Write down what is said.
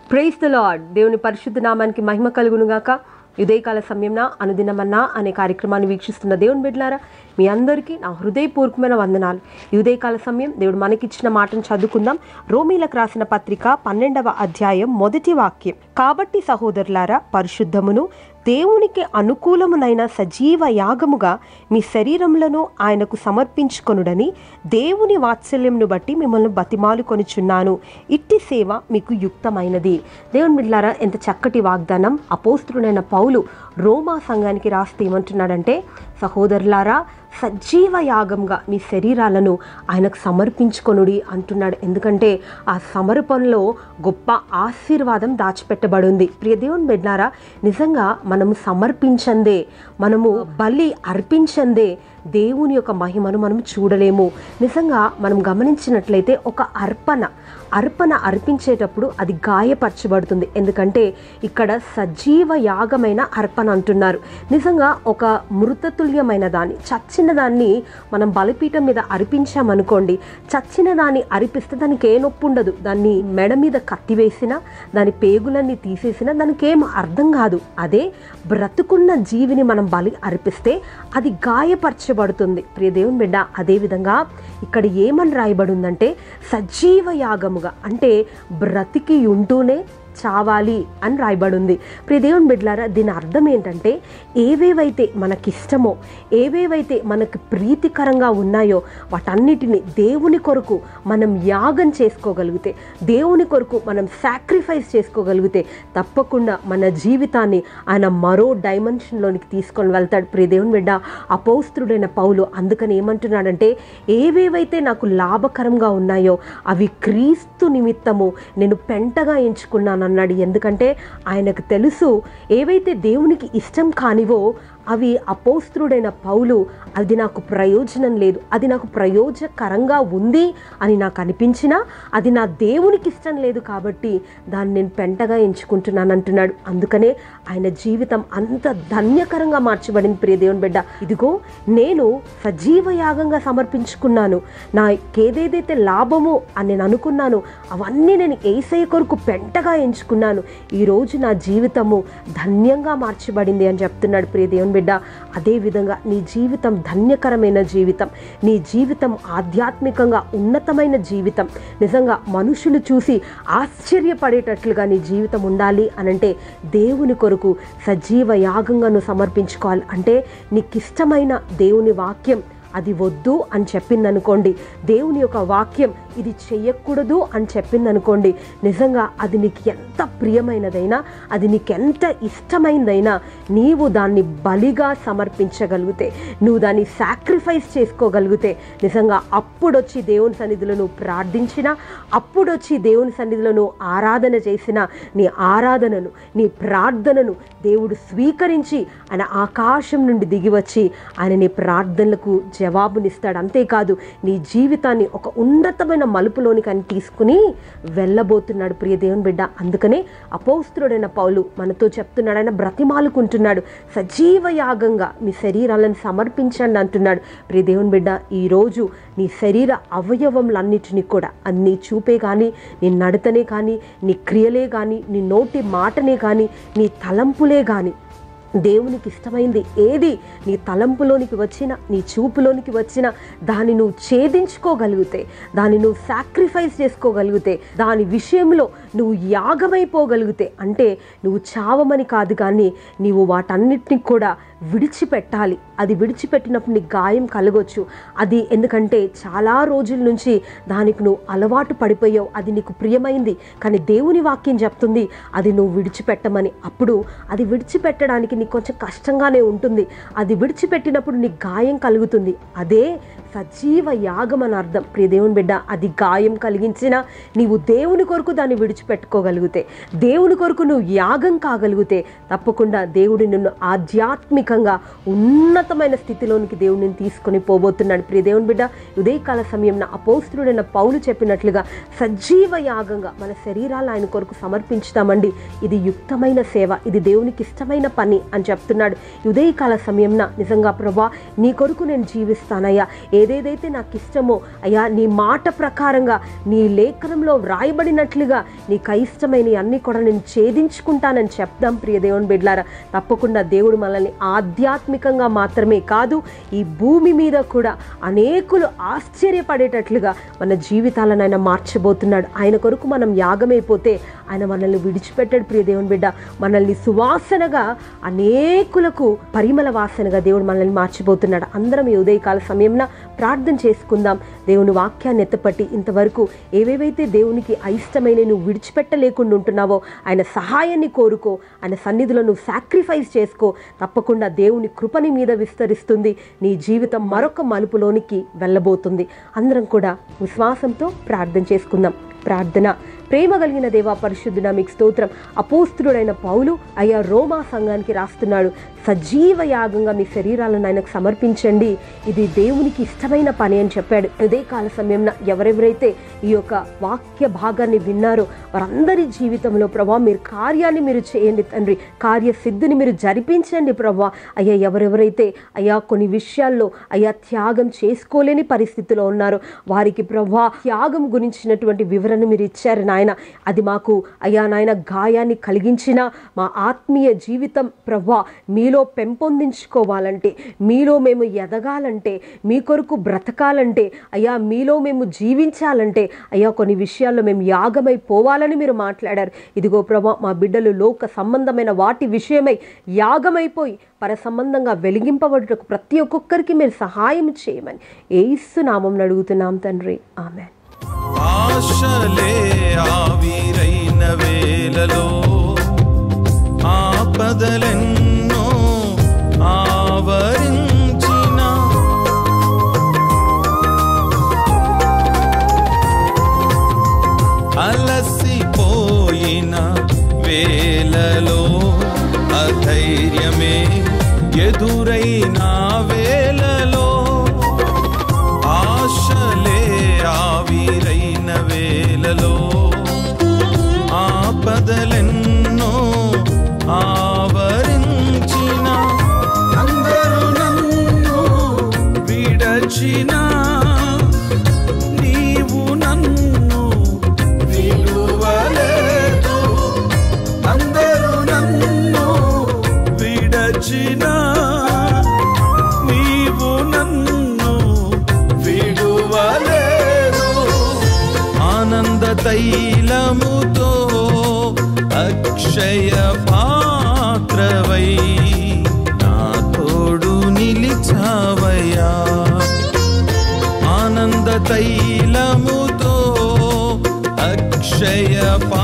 praise the lord దేవుని పరిశుద్ధ నామానికి మహిమ కలుగునుగాక ఉదయకాల సమయంన అనుదినమన్నా అనే కార్యక్రమాన్ని వీక్షిస్తున్న దేవుని బిడ్డలారా మీ అందరికీ నా హృదయపూర్వకమైన వందనాలు ఈ ఉదయకాల సమయం దేవుడు మనకిచ్చిన మాటను చదువుకుందాం రోమీలకు రాసిన పత్రిక పన్నెండవ అధ్యాయం మొదటి వాక్యం కాబట్టి సహోదరులారా పరిశుద్ధమును దేవునికి అనుకూలమునైన సజీవ యాగముగా మీ శరీరములను ఆయనకు సమర్పించుకొనుడని దేవుని వాత్సల్యంను బట్టి మిమ్మల్ని బతిమాలు కొనుచున్నాను ఇట్టి సేవ మీకు యుక్తమైనది దేవుని బిడ్లారా ఎంత చక్కటి వాగ్దానం అపోస్తుడైన పౌలు రోమా సంఘానికి రాస్తే ఏమంటున్నాడంటే సహోదరులారా సజీవ యాగంగా మీ శరీరాలను ఆయనకు సమర్పించుకొనుడి అంటున్నాడు ఎందుకంటే ఆ సమర్పణలో గొప్ప ఆశీర్వాదం దాచిపెట్టబడింది ప్రియ దేవుని బిడ్డారా నిజంగా మనము సమర్పించందే మనము బలి అర్పించందే దేవుని యొక్క మహిమను మనం చూడలేము నిజంగా మనం గమనించినట్లయితే ఒక అర్పణ అర్పణ అర్పించేటప్పుడు అది గాయపరచబడుతుంది ఎందుకంటే ఇక్కడ సజీవ యాగమైన అర్పణ అంటున్నారు నిజంగా ఒక మృతతుల్యమైన దాన్ని చచ్చిన దాన్ని మనం బలిపీఠం మీద అర్పించామనుకోండి చచ్చిన దాన్ని అర్పిస్తే దానికి ఏ నొప్పి ఉండదు దాన్ని మెడ మీద కత్తి వేసినా దాని పేగులన్నీ తీసేసినా దానికి ఏం అర్థం కాదు అదే బ్రతుకున్న జీవిని మనం బలి అర్పిస్తే అది గాయపరచబడుతుంది ప్రియ దేవుని బిడ్డ అదేవిధంగా ఇక్కడ ఏమని రాయబడి ఉందంటే సజీవ యాగముగా అంటే బ్రతికి ఉంటూనే చావాలి అని రాయబడి ఉంది ప్రియ దేవుని బిడ్డలారా దీని అర్థం ఏంటంటే ఏవేవైతే మనకిష్టమో ఏవేవైతే మనకు ప్రీతికరంగా ఉన్నాయో వాటన్నిటిని దేవుని కొరకు మనం యాగం చేసుకోగలిగితే దేవుని కొరకు మనం సాక్రిఫైస్ చేసుకోగలిగితే తప్పకుండా మన జీవితాన్ని ఆయన మరో డైమెన్షన్లోనికి తీసుకొని వెళ్తాడు ప్రియ దేవుని బిడ్డ అపౌస్త్రుడైన పౌలు అందుకని ఏమంటున్నాడంటే ఏవేవైతే నాకు లాభకరంగా ఉన్నాయో అవి క్రీస్తు నిమిత్తము నేను పెంటగా ఎంచుకున్నాను అన్నాడు ఎందుకంటే ఆయనకు తెలుసు ఏవైతే దేవునికి ఇష్టం కానివో అవి అపోస్త్రుడైన పౌలు అది నాకు ప్రయోజనం లేదు అది నాకు ప్రయోజకరంగా ఉంది అని నాకు అనిపించినా అది నా దేవునికి ఇష్టం లేదు కాబట్టి దాన్ని నేను పెంటగా ఎంచుకుంటున్నాను అంటున్నాడు అందుకనే ఆయన జీవితం అంత ధన్యకరంగా మార్చబడింది ప్రియ దేవుని బిడ్డ ఇదిగో నేను సజీవ యాగంగా సమర్పించుకున్నాను నాకేదేదైతే లాభమో అని నేను అనుకున్నాను అవన్నీ నేను ఏసై కొరకు పెంటగా ఎంచుకున్నాను ఈరోజు నా జీవితము ధన్యంగా మార్చబడింది అని చెప్తున్నాడు ప్రియ దేవుని బిడ్డ అదేవిధంగా నీ జీవితం ధన్యకరమైన జీవితం నీ జీవితం ఆధ్యాత్మికంగా ఉన్నతమైన జీవితం నిజంగా మనుషులు చూసి ఆశ్చర్యపడేటట్లుగా నీ జీవితం ఉండాలి అనంటే దేవుని కొరకు సజీవ యాగంగా నువ్వు సమర్పించుకోవాలి అంటే నీకు ఇష్టమైన దేవుని వాక్యం అది వద్దు అని చెప్పింది అనుకోండి దేవుని యొక్క వాక్యం ఇది చెయ్యకూడదు అని చెప్పింది అనుకోండి నిజంగా అది నీకు ఎంత ప్రియమైనదైనా అది నీకు ఎంత ఇష్టమైనదైనా నీవు దాన్ని బలిగా సమర్పించగలిగితే నువ్వు దాన్ని సాక్రిఫైస్ చేసుకోగలిగితే నిజంగా అప్పుడొచ్చి దేవుని సన్నిధిలో నువ్వు ప్రార్థించినా అప్పుడొచ్చి దేవుని సన్నిధిలో నువ్వు ఆరాధన చేసిన నీ ఆరాధనను నీ ప్రార్థనను దేవుడు స్వీకరించి ఆయన ఆకాశం నుండి దిగి వచ్చి ఆయన నీ ప్రార్థనలకు జవాబునిస్తాడు అంతేకాదు నీ జీవితాన్ని ఒక ఉన్నతమైన మలుపులోనికి అని తీసుకుని వెళ్ళబోతున్నాడు ప్రియ దేవుని బిడ్డ అందుకనే అపౌస్త్రుడైన పౌలు మనతో చెప్తున్నాడు ఆయన బ్రతిమాలుకుంటున్నాడు సజీవ యాగంగా మీ శరీరాలను సమర్పించండి అంటున్నాడు ప్రియ దేవుని బిడ్డ ఈరోజు నీ శరీర అవయవములన్నిటినీ కూడా అన్నీ చూపే కానీ నీ నడతనే కానీ నీ క్రియలే కానీ నీ నోటి మాటనే కానీ నీ తలంపులే కానీ దేవునికి ఇష్టమైంది ఏది నీ తలంపులోనికి వచ్చిన నీ చూపులోనికి వచ్చిన దాన్ని నువ్వు ఛేదించుకోగలిగితే దాన్ని నువ్వు సాక్రిఫైస్ చేసుకోగలిగితే దాని విషయంలో నువ్వు యాగమైపోగలిగితే అంటే నువ్వు చావమని కాదు కానీ నీవు వాటన్నిటిని కూడా విడిచిపెట్టాలి అది విడిచిపెట్టినప్పుడు నీకు గాయం కలగొచ్చు అది ఎందుకంటే చాలా రోజుల నుంచి దానికి నువ్వు అలవాటు పడిపోయావు అది నీకు ప్రియమైంది కానీ దేవుని వాక్యం చెప్తుంది అది నువ్వు విడిచిపెట్టమని అప్పుడు అది విడిచిపెట్టడానికి నీకు కొంచెం కష్టంగానే ఉంటుంది అది విడిచిపెట్టినప్పుడు నీకు గాయం కలుగుతుంది అదే సజీవ యాగం అని అర్థం ప్రియ దేవుని బిడ్డ అది గాయం కలిగించిన నీవు దేవుని కొరకు దాన్ని విడిచిపెట్టుకోగలిగితే దేవుని కొరకు నువ్వు యాగం కాగలిగితే తప్పకుండా దేవుడు నిన్ను ఆధ్యాత్మికంగా ఉన్నతమైన స్థితిలోనికి దేవుడిని తీసుకొని పోబోతున్నాడు ప్రియ దేవుని బిడ్డ ఉదయకాల సమయం అపోస్తుడైన పౌలు చెప్పినట్లుగా సజీవ యాగంగా మన శరీరాలు ఆయన కొరకు సమర్పించుతామండి ఇది యుక్తమైన సేవ ఇది దేవునికి ఇష్టమైన పని అని చెప్తున్నాడు ఉదయకాల సమయంన నిజంగా ప్రభా నీ కొరకు నేను జీవిస్తానయ్యా ఏదేదైతే నాకు ఇష్టమో అయ్యా నీ మాట ప్రకారంగా నీ లేఖనంలో వ్రాయబడినట్లుగా నీకు ఇష్టమైన అన్ని కూడా నేను ఛేదించుకుంటానని చెప్దాం ప్రియ దేవుని బిడ్లారా తప్పకుండా దేవుడు మనల్ని ఆధ్యాత్మికంగా మాత్రమే కాదు ఈ భూమి మీద కూడా అనేకులు ఆశ్చర్యపడేటట్లుగా మన జీవితాలను ఆయన మార్చబోతున్నాడు ఆయన కొరకు మనం యాగమైపోతే ఆయన మనల్ని విడిచిపెట్టాడు ప్రియ దేవుని బిడ్డ మనల్ని సువాసనగా అనేకులకు పరిమళ వాసనగా దేవుడు మనల్ని మార్చిపోతున్నాడు అందరం ఈ ఉదయకాల సమయంలో ప్రార్థన చేసుకుందాం దేవుని వాక్యాన్ని ఎత్తపట్టి ఇంతవరకు ఏవేవైతే దేవునికి అయిష్టమైన నువ్వు విడిచిపెట్టలేకుండా ఉంటున్నావో ఆయన సహాయాన్ని కోరుకో ఆయన సన్నిధిలో నువ్వు సాక్రిఫైస్ చేసుకో తప్పకుండా దేవుని కృపని మీద విస్తరిస్తుంది నీ జీవితం మరొక మలుపులోనికి వెళ్ళబోతుంది అందరం కూడా విశ్వాసంతో ప్రార్థన చేసుకుందాం ప్రార్థన ప్రేమ కలిగిన దేవా పరిశుద్ధున మీకు స్తోత్రం అపోస్తుడైన పౌలు అయ్యా రోమా సంఘానికి రాస్తున్నాడు సజీవ యాగంగా మీ శరీరాలను ఆయనకు సమర్పించండి ఇది దేవునికి ఇష్టమైన పని అని చెప్పాడు ఇదే కాల సమయంలో ఎవరెవరైతే ఈ యొక్క వాక్య భాగాన్ని విన్నారో వారందరి జీవితంలో ప్రభా మీరు కార్యాన్ని మీరు చేయండి తండ్రి కార్యసిద్ధిని మీరు జరిపించండి ప్రభా అయ్యా ఎవరెవరైతే అయ్యా కొన్ని విషయాల్లో అయ్యా త్యాగం చేసుకోలేని పరిస్థితిలో ఉన్నారో వారికి ప్రభా త్యాగం గురించినటువంటి వివరణ మీరు ఇచ్చారు నాయన అది మాకు అయ్యా నాయన గాయాన్ని కలిగించిన మా ఆత్మీయ జీవితం ప్రభా మీలో పెంపొందించుకోవాలంటే మీలో మేము ఎదగాలంటే మీ కొరకు బ్రతకాలంటే అయ్యా మీలో మేము జీవించాలంటే అయ్యా కొన్ని విషయాల్లో మేము యాగమై పోవాలని మీరు మాట్లాడారు ఇదిగో ప్రభా మా బిడ్డలు లోక సంబంధమైన వాటి విషయమై యాగమైపోయి పర సంబంధంగా వెలిగింపబడుటకు ప్రతి ఒక్కొక్కరికి మీరు సహాయం చేయమని ఏసు నామం అడుగుతున్నాం తండ్రి ఆమె ఆశలే ఆవిరైన వేలలో ఆపదలెన్నో ఆవరించిన అలసిపోయిన వేలలో అధైర్యమే ఎదురైన వేలలో ఆశలే ఆవిరైన వేలలో ఆపదలెన్నో ఆవరించిన అందరూ నన్ను విడచిన నీవు నన్ను విడువలేదు అందరూ నన్ను విడచిన నీవు నన్ను విడువలేదు ఆనంద తైలముతో అక్షయ పాత్రవై నా తోడు నిలిచావయ్యా ఆనంద తైలముతో అక్షయ పా